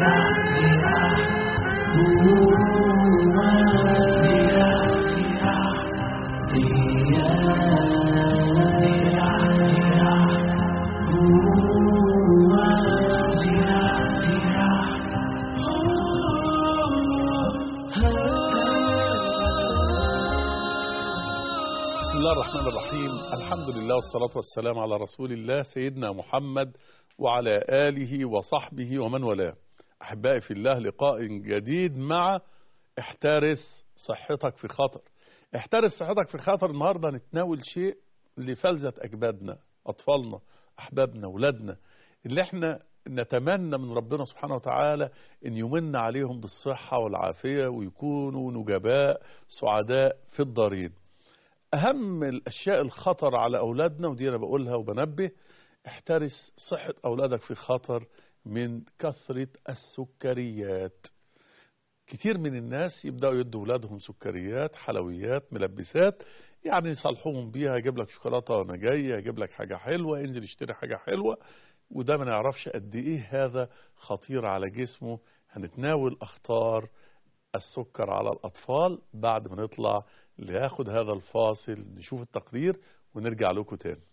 بسم الله الرحمن الرحيم الحمد لله والصلاة والسلام على رسول الله سيدنا محمد وعلى آله وصحبه ومن والاه أحبائي في الله لقاء جديد مع احترس صحتك في خطر احترس صحتك في خطر النهاردة نتناول شيء لفلذة أجدادنا أطفالنا أحبابنا أولادنا اللي احنا نتمنى من ربنا سبحانه وتعالى ان يمن عليهم بالصحة والعافية ويكونوا نجباء سعداء في الدارين أهم الأشياء الخطر على أولادنا ودي أنا بقولها وبنبه احترس صحة أولادك في خطر من كثرة السكريات كتير من الناس يبدأوا يدوا أولادهم سكريات حلويات ملبسات يعني يصالحوهم بيها يجيب لك شوكولاتة وأنا جاي يجيب لك حاجة حلوة انزل اشتري حاجة حلوة وده ما نعرفش قد إيه هذا خطير على جسمه هنتناول أخطار السكر على الأطفال بعد ما نطلع لياخد هذا الفاصل نشوف التقرير ونرجع لكم تاني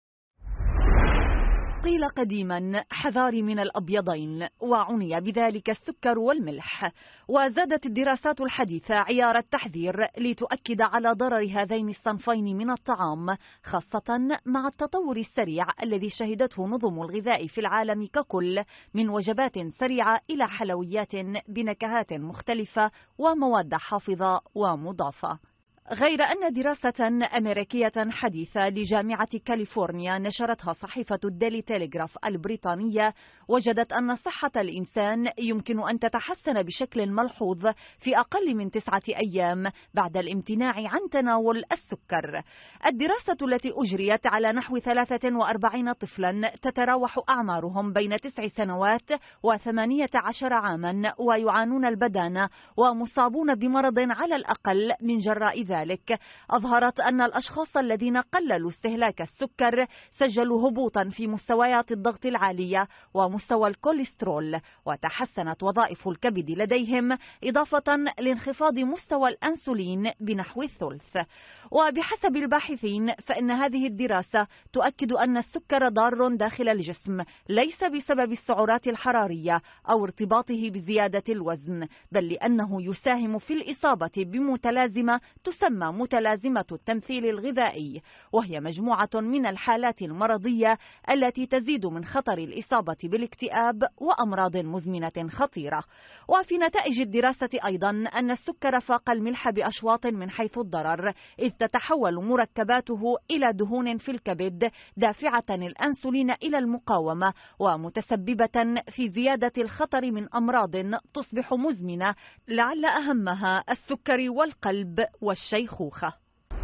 قيل قديما حذاري من الأبيضين وعني بذلك السكر والملح وزادت الدراسات الحديثة عيار التحذير لتؤكد على ضرر هذين الصنفين من الطعام خاصة مع التطور السريع الذي شهدته نظم الغذاء في العالم ككل من وجبات سريعة إلى حلويات بنكهات مختلفة ومواد حافظة ومضافة غير أن دراسة أمريكية حديثة لجامعة كاليفورنيا نشرتها صحيفة الديلي تيليغراف البريطانية وجدت أن صحة الإنسان يمكن أن تتحسن بشكل ملحوظ في أقل من تسعة أيام بعد الامتناع عن تناول السكر الدراسة التي أجريت على نحو 43 طفلا تتراوح أعمارهم بين تسع سنوات وثمانية عشر عاما ويعانون البدانة ومصابون بمرض على الأقل من جراء ذلك ذلك أظهرت أن الأشخاص الذين قللوا استهلاك السكر سجلوا هبوطا في مستويات الضغط العالية ومستوى الكوليسترول وتحسنت وظائف الكبد لديهم إضافة لانخفاض مستوى الأنسولين بنحو الثلث وبحسب الباحثين فإن هذه الدراسة تؤكد أن السكر ضار داخل الجسم ليس بسبب السعرات الحرارية أو ارتباطه بزيادة الوزن بل لأنه يساهم في الإصابة بمتلازمة تسمى متلازمة التمثيل الغذائي وهي مجموعة من الحالات المرضية التي تزيد من خطر الإصابة بالاكتئاب وأمراض مزمنة خطيرة وفي نتائج الدراسة أيضا أن السكر فاق الملح بأشواط من حيث الضرر إذ تتحول مركباته إلى دهون في الكبد دافعة الأنسولين إلى المقاومة ومتسببة في زيادة الخطر من أمراض تصبح مزمنة لعل أهمها السكري والقلب والشيخوخة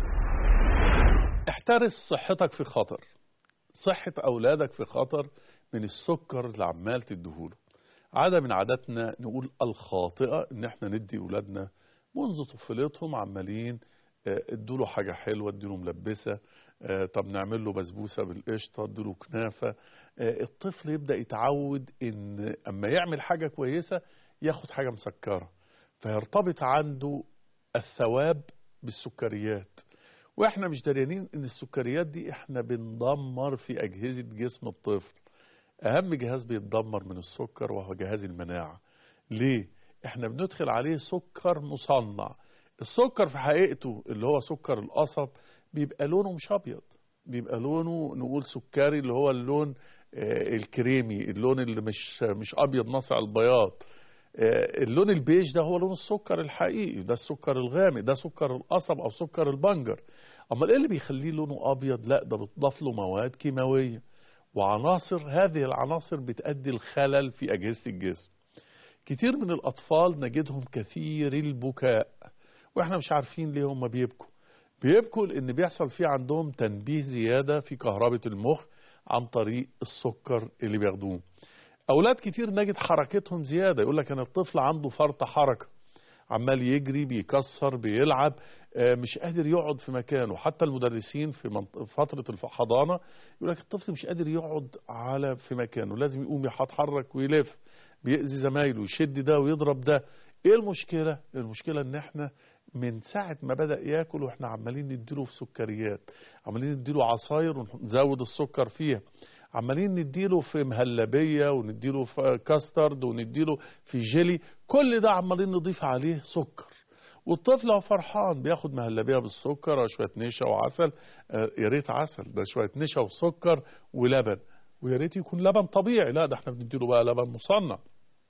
احترس صحتك في خطر صحة أولادك في خطر من السكر اللي عمال تديهوله عادة من عاداتنا نقول الخاطئة ان احنا ندي أولادنا منذ طفولتهم عمالين ادوله حاجة حلوة اديله ملبسة طب نعمل له بسبوسة بالقشطة اديله كنافة الطفل يبدأ يتعود ان اما يعمل حاجة كويسة ياخد حاجة مسكرة فيرتبط عنده الثواب بالسكريات واحنا مش داريانين ان السكريات دي احنا بندمر في اجهزة جسم الطفل اهم جهاز بيتدمر من السكر وهو جهاز المناعة ليه احنا بندخل عليه سكر مصنع السكر في حقيقته اللي هو سكر القصب بيبقى لونه مش ابيض بيبقى لونه نقول سكري اللي هو اللون الكريمي اللون اللي مش مش ابيض ناصع البياض اللون البيج ده هو لون السكر الحقيقي ده السكر الغامق ده سكر القصب او سكر البنجر اما ايه اللي بيخليه لونه ابيض لا ده بتضاف له مواد كيماويه وعناصر هذه العناصر بتؤدي الخلل في اجهزه الجسم كتير من الاطفال نجدهم كثير البكاء واحنا مش عارفين ليه هم بيبكوا بيبكوا لان بيحصل في عندهم تنبيه زياده في كهربة المخ عن طريق السكر اللي بياخدوه اولاد كتير نجد حركتهم زياده يقول لك انا الطفل عنده فرط حركه عمال يجري بيكسر بيلعب مش قادر يقعد في مكانه حتى المدرسين في فترة الحضانة يقول لك الطفل مش قادر يقعد على في مكانه لازم يقوم يتحرك ويلف بيأذي زمايله يشد ده ويضرب ده ايه المشكلة المشكلة ان احنا من ساعة ما بدأ ياكل واحنا عمالين نديله في سكريات عمالين نديله عصاير ونزود السكر فيها عمالين نديله في مهلبية ونديله في كاسترد ونديله في جيلي كل ده عمالين نضيف عليه سكر والطفل هو فرحان بياخد مهلبيه بالسكر وشويه نشا وعسل آه، يا ريت عسل ده شويه نشا وسكر ولبن ويا ريت يكون لبن طبيعي لا ده احنا بنديله بقى لبن مصنع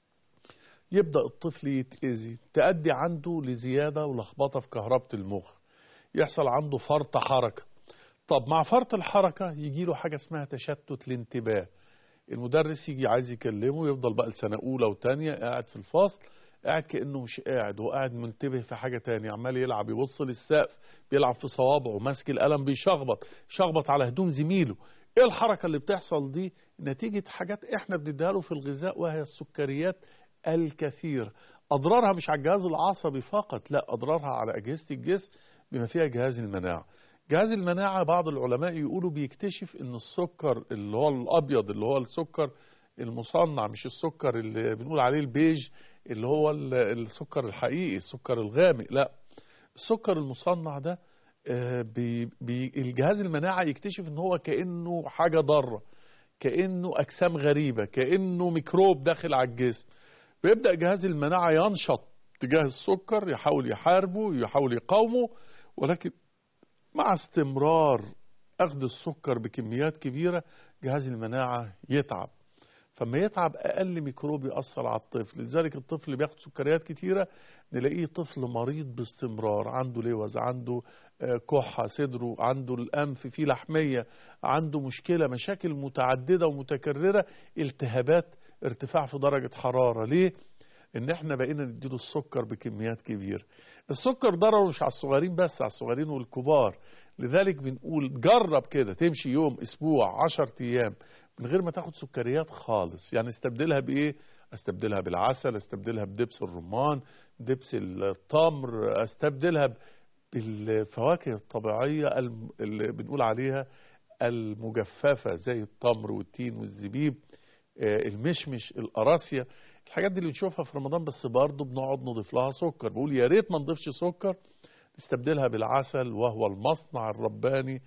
يبدا الطفل يتاذي تؤدي عنده لزياده ولخبطه في كهربه المخ يحصل عنده فرط حركه طب مع فرط الحركه يجي له حاجه اسمها تشتت الانتباه المدرس يجي عايز يكلمه يفضل بقى لسنه اولى وثانيه قاعد في الفصل قاعد كانه مش قاعد هو قاعد منتبه في حاجه تانية عمال يلعب يبص للسقف بيلعب في صوابعه ماسك القلم بيشخبط شخبط على هدوم زميله ايه الحركه اللي بتحصل دي نتيجه حاجات احنا بنديها له في الغذاء وهي السكريات الكثير اضرارها مش على الجهاز العصبي فقط لا اضرارها على اجهزه الجسم بما فيها جهاز المناعه جهاز المناعه بعض العلماء يقولوا بيكتشف ان السكر اللي هو الابيض اللي هو السكر المصنع مش السكر اللي بنقول عليه البيج اللي هو ال- السكر الحقيقي السكر الغامق لا السكر المصنع ده آه، بي بي الجهاز المناعة يكتشف ان هو كأنه حاجة ضارة كأنه أجسام غريبة كأنه ميكروب داخل على الجسم ويبدأ جهاز المناعة ينشط تجاه السكر يحاول يحاربه يحاول يقاومه ولكن مع استمرار أخذ السكر بكميات كبيرة جهاز المناعة يتعب فما يتعب أقل ميكروب يأثر على الطفل لذلك الطفل اللي بياخد سكريات كتيرة نلاقيه طفل مريض باستمرار عنده لوز عنده آه، كحة صدره عنده الأنف فيه لحمية عنده مشكلة مشاكل متعددة ومتكررة التهابات ارتفاع في درجة حرارة ليه؟ ان احنا بقينا نديله السكر بكميات كبيرة السكر ضرره مش على الصغيرين بس على الصغيرين والكبار لذلك بنقول جرب كده تمشي يوم اسبوع عشر ايام من غير ما تاخد سكريات خالص يعني استبدلها بايه استبدلها بالعسل استبدلها بدبس الرمان دبس التمر استبدلها بالفواكه الطبيعية الم- اللي بنقول عليها المجففة زي التمر والتين والزبيب آه، المشمش القراصية الحاجات دي اللي بنشوفها في رمضان بس برضه بنقعد نضيف لها سكر بقول يا ريت ما نضيفش سكر نستبدلها بالعسل وهو المصنع الرباني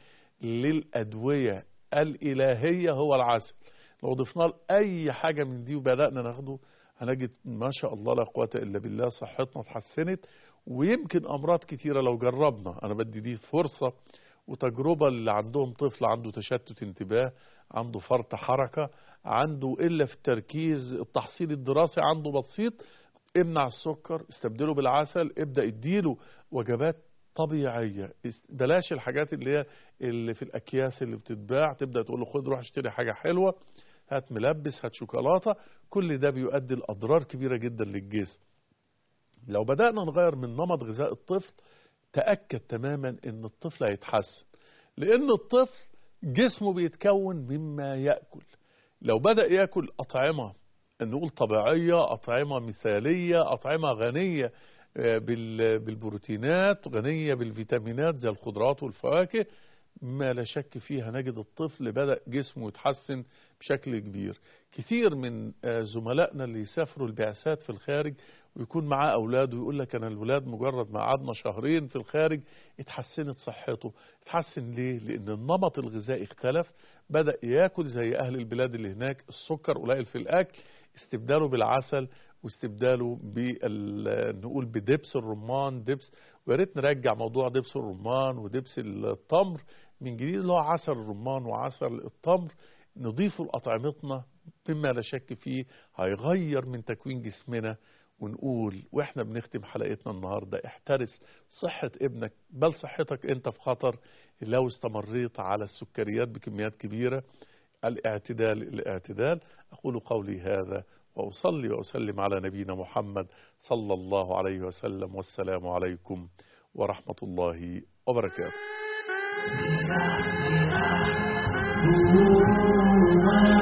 للأدوية الإلهية هو العسل لو ضفنا له أي حاجة من دي وبدأنا ناخده هنجد ما شاء الله لا قوة إلا بالله صحتنا اتحسنت ويمكن أمراض كتيرة لو جربنا أنا بدي دي فرصة وتجربة اللي عندهم طفل عنده تشتت انتباه عنده فرط حركة عنده إلا في التركيز التحصيل الدراسي عنده بسيط امنع السكر استبدله بالعسل ابدأ اديله وجبات طبيعية است- بلاش الحاجات اللي هي اللي في الأكياس اللي بتتباع تبدأ تقول له خد روح اشتري حاجة حلوة هات ملبس هات شوكولاتة كل ده بيؤدي لأضرار كبيرة جدا للجسم لو بدأنا نغير من نمط غذاء الطفل تأكد تماما ان الطفل هيتحسن لان الطفل جسمه بيتكون مما يأكل لو بدأ يأكل أطعمة نقول طبيعية أطعمة مثالية أطعمة غنية آه، بال- بالبروتينات غنية بالفيتامينات زي الخضروات والفواكه ما لا شك فيها نجد الطفل بدأ جسمه يتحسن بشكل كبير كثير من آه، زملائنا اللي يسافروا البعثات في الخارج ويكون معاه أولاده ويقول لك أنا الولاد مجرد ما قعدنا شهرين في الخارج اتحسنت صحته اتحسن ليه؟ لأن النمط الغذائي اختلف بدأ ياكل زي أهل البلاد اللي هناك السكر قليل في الأكل استبداله بالعسل واستبداله بال نقول بدبس الرمان دبس ويا ريت نرجع موضوع دبس الرمان ودبس التمر من جديد اللي هو عسل الرمان وعسل التمر نضيفه لأطعمتنا مما لا شك فيه هيغير من تكوين جسمنا ونقول واحنا بنختم حلقتنا النهارده احترس صحة ابنك بل صحتك انت في خطر لو استمريت على السكريات بكميات كبيرة الاعتدال الاعتدال أقول قولي هذا وأصلي وأسلم على نبينا محمد صلى الله عليه وسلم والسلام عليكم ورحمة الله وبركاته